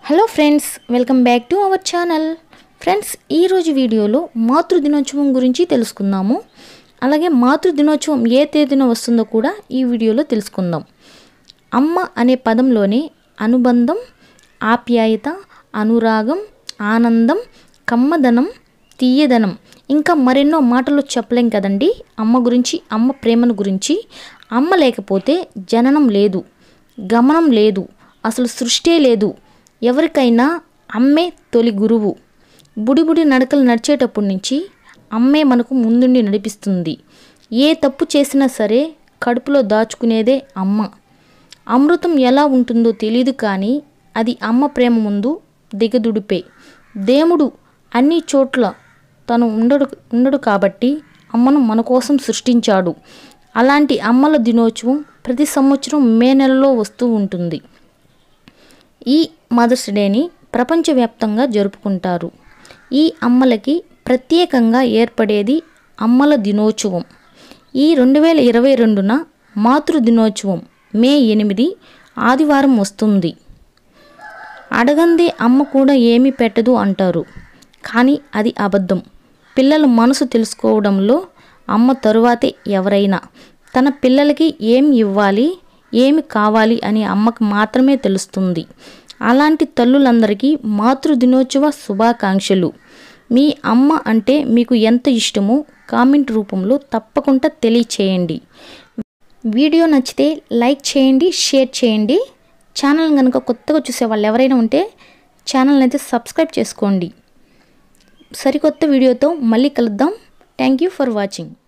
hello friends welcome back to our channel friends ఈరోజు వీడియోలో మాతృ దినోత్సవం గురించి తెలుసుకుందాము అలాగే మాతృ దినోత్సవం ఏ తేదీన వస్తుందో కూడా ఈ వీడియోలో తెలుసుకుందాం అమ్మ అనే పదంలోనే అనుబంధం ఆప్యాయత అనురాగం ఆనందం కమ్మదనం తీయదనం ఇంకా మరెన్నో మాటలు చెప్పలేం కదండి అమ్మ గురించి అమ్మ ప్రేమను గురించి అమ్మ లేకపోతే జననం లేదు గమనం లేదు అసలు సృష్టే లేదు ఎవరికైనా అమ్మే తొలి గురువు బుడిబుడి నడకలు నడిచేటప్పటి నుంచి అమ్మే మనకు ముందుండి నడిపిస్తుంది ఏ తప్పు చేసినా సరే కడుపులో దాచుకునేదే అమ్మ అమృతం ఎలా ఉంటుందో తెలియదు కానీ అది అమ్మ ప్రేమ ముందు దిగదుడిపే దేవుడు అన్ని చోట్ల తను ఉండడు ఉండడు కాబట్టి అమ్మను మన కోసం సృష్టించాడు అలాంటి అమ్మల దినోత్సవం ప్రతి సంవత్సరం మే నెలలో వస్తూ ఉంటుంది ఈ మదర్స్ డేని ప్రపంచవ్యాప్తంగా జరుపుకుంటారు ఈ అమ్మలకి ప్రత్యేకంగా ఏర్పడేది అమ్మల దినోత్సవం ఈ రెండు వేల ఇరవై రెండున మాతృ దినోత్సవం మే ఎనిమిది ఆదివారం వస్తుంది అడగందే అమ్మ కూడా ఏమీ పెట్టదు అంటారు కానీ అది అబద్ధం పిల్లల మనసు తెలుసుకోవడంలో అమ్మ తరువాతే ఎవరైనా తన పిల్లలకి ఏం ఇవ్వాలి ఏమి కావాలి అని అమ్మకు మాత్రమే తెలుస్తుంది అలాంటి తల్లులందరికీ మాతృ దినోత్సవ శుభాకాంక్షలు మీ అమ్మ అంటే మీకు ఎంత ఇష్టమో కామెంట్ రూపంలో తప్పకుండా తెలియచేయండి వీడియో నచ్చితే లైక్ చేయండి షేర్ చేయండి ఛానల్ కనుక కొత్తగా చూసే వాళ్ళు ఎవరైనా ఉంటే ఛానల్ని అయితే సబ్స్క్రైబ్ చేసుకోండి సరికొత్త వీడియోతో మళ్ళీ కలుద్దాం థ్యాంక్ యూ ఫర్ వాచింగ్